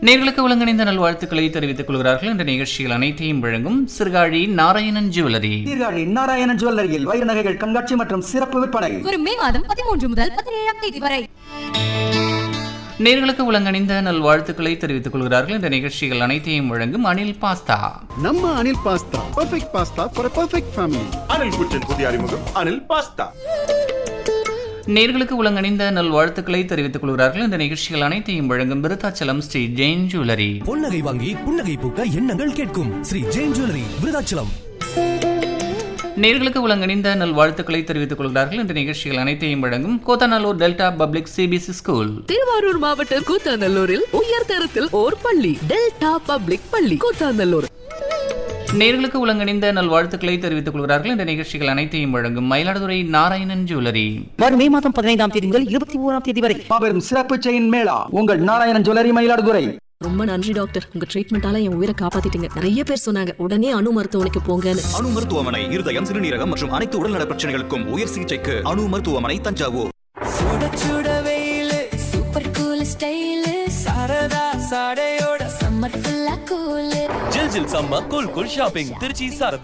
நேர்களுக்கு ஒழுங்கிணைந்த நல்வாழ்த்துக்களை தெரிவித்துக் கொள்கிறார்கள் இந்த நிகழ்ச்சிகள் அனைத்தையும் வழங்கும் சிறுகாழி நாராயணன் ஜுவல்லரி சீர்காழி நாராயணன் ஜுவல்லரியில் வைர நகைகள் கண்காட்சி மற்றும் சிறப்பு விற்பனை வரும் மே மாதம் பதிமூன்று முதல் பதினேழாம் தேதி வரை நேர்களுக்கு ஒழுங்கிணைந்த நல்வாழ்த்துக்களை தெரிவித்துக் கொள்கிறார்கள் இந்த நிகழ்ச்சிகள் அனைத்தையும் வழங்கும் அனில் பாஸ்தா ನಮ್ಮ Anil pasta perfect pasta for perfect family Anil குற்றின் புதிய அறிமுகம் அனில் பாஸ்தா நேர்களுக்கு ஒழுங்கிணைந்த நல்வாழ்த்துக்களை தெரிவித்துக் கொள்கிறார்கள் இந்த நிகழ்ச்சிகள் அனைத்தையும் வழங்கும் விருத்தாச்சலம் ஸ்ரீ ஜெயின் ஜுவல்லரி பொன்னகை வாங்கி புன்னகை பூக்க எண்ணங்கள் கேட்கும் ஸ்ரீ ஜெயின் ஜுவல்லரி விருதாச்சலம் நேர்களுக்கு ஒழுங்கிணைந்த நல்வாழ்த்துக்களை தெரிவித்துக் கொள்கிறார்கள் இந்த நிகழ்ச்சிகள் அனைத்தையும் வழங்கும் Koothanallur delta public CBSE school Thiruvarur மாவட்டம் கூத்தாநல்லூரில் உயர்தரத்தில் ஓர் பள்ளி டெல்டா பப்ளிக் பள்ளி கூத்தாநல்லூர் நேர்களுக்கு ஒழுங்கிணைந்த நல்வாழ்த்துக்களை தெரிவித்துக் கொள்கிறார்கள் இந்த நிகழ்ச்சிகள் அனைத்தையும் வழங்கும் மயிலாடுதுறை நாராயணன் ஜுவல்லரி வரும் மே மாதம் பதினைந்தாம் தேதி முதல் இருபத்தி ஓராம் தேதி வரை மாபெரும் சிறப்பு செயின் மேளா உங்கள் நாராயணன் ஜுவல்லரி மயிலாடுதுறை ரொம்ப நன்றி டாக்டர் உங்க ட்ரீட்மெண்டால என் உயிரை காப்பாத்திட்டீங்க நிறைய பேர் சொன்னாங்க உடனே அணு மருத்துவமனைக்கு போங்கன்னு அணு மருத்துவமனை இருதயம் சிறுநீரகம் மற்றும் அனைத்து உடல்நல பிரச்சனைகளுக்கும் உயர் சிகிச்சைக்கு அணு மருத்துவமனை Thanjavur super cool style Saradha சாடையோட சம்மர் ஃபுல்லா கூலு ஜில் ஜில் சம்ம cool cool shopping Trichy Saradha